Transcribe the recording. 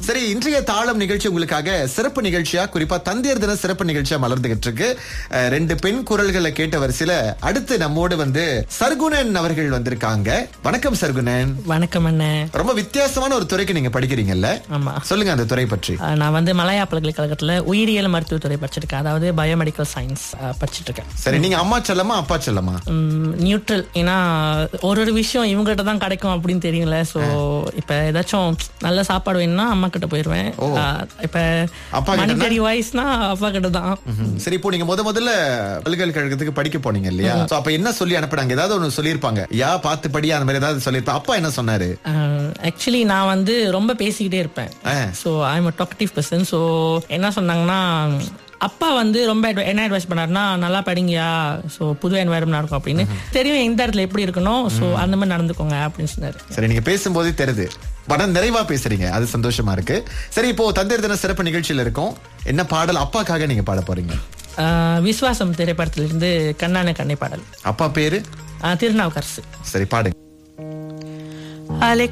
சரி இன்றைய தாளம் நிகழ்ச்சி உங்களுக்காக சிறப்பு நிகழ்ச்சியா குறிப்பா தந்தையர் தின சிறப்பு நிகழ்ச்சியா மலர்ந்துகிட்டு இருக்கு அஹ், ரெண்டு பெண் குரல்களை கேட்ட வரிசையில அடுத்து நம்மோடு வந்து சர்குணன் அவர்கள் வந்திருக்காங்க வணக்கம் சர்குணன் வணக்கம் அண்ணன் ரொம்ப வித்தியாசமான ஒரு துறைக்கு நீங்க படிக்கிறீங்கல்ல ஆமா சொல்லுங்க அந்த துறை பற்றி அஹ் நான் வந்து மலையா பல்கலைக்கழகத்துல உயிரியல் மருத்துவத்துறை படிச்சிருக்கேன் அதாவது பயோமெடிக்கல் சயின்ஸ் படிச்சிட்டு இருக்கேன் சரி நீங்க அம்மா செல்லமா அப்பா செல்லமா நியூட்ரல் ஏன்னா ஒரு ஒரு விஷயம் இவங்ககிட்ட தான் கிடைக்கும் அப்படின்னு தெரியும்ல சோ இப்ப ஏதாச்சும் நல்ல சாப்பாடு வேணும்னா அம்மா கிட்ட போயிருவேன் அஹ் இப்ப அப்பா கிட்டனா? மானிட்டரி வாய்ஸ்னா அப்பா கிட்ட தான் ம்ஹும். சரி இப்போ நீங்க முத முதல்ல பல்கலைக்கழகத்துக்கு படிக்க போனீங்க இல்லையா சோ அப்ப என்ன சொல்லி அனுப்புனாங்க ஏதாவது ஒண்ணு சொல்லியிருப்பாங்க யா பார்த்து படியா அந்த மாதிரி ஏதாவது சொல்லியிருப்பா அப்பா என்ன சொன்னாரு ஆக்சுவலி நான் வந்து ரொம்ப பேசிக்கிட்டே இருப்பேன் ஆ. So I am talkative person so என்ன சொன்னாங்கன்னா அப்பா வந்து ரொம்ப advi- என்ன அட்வைஸ் பண்ணாருன்னா நல்லா படிங்கயா ஸோ புது என்வாயர்மெண்ட் இருக்கும் அப்படின்னு தெரியும் எந்த இடத்துல எப்படி இருக்கணும் ஸோ அந்த மாதிரி நடந்துக்கோங்க அப்படின்னு சொன்னாரு சரி நீங்க பேசும்போதே தெரியுது படம் நிறைவா பேசுறீங்க அது சந்தோஷமா இருக்கு சரி இப்போ தந்தையர் தின சிறப்பு நிகழ்ச்சியில இருக்கோம் என்ன பாடல் அப்பாக்காக நீங்க பாட போறீங்க ஆஹ் விஸ்வாசம் திரைப்படத்திலிருந்து கண்ணான கண்ணை பாடல் அப்பா பேரு ஆஹ் திருநாவுக்கரசு சரி பாடுங்க அலை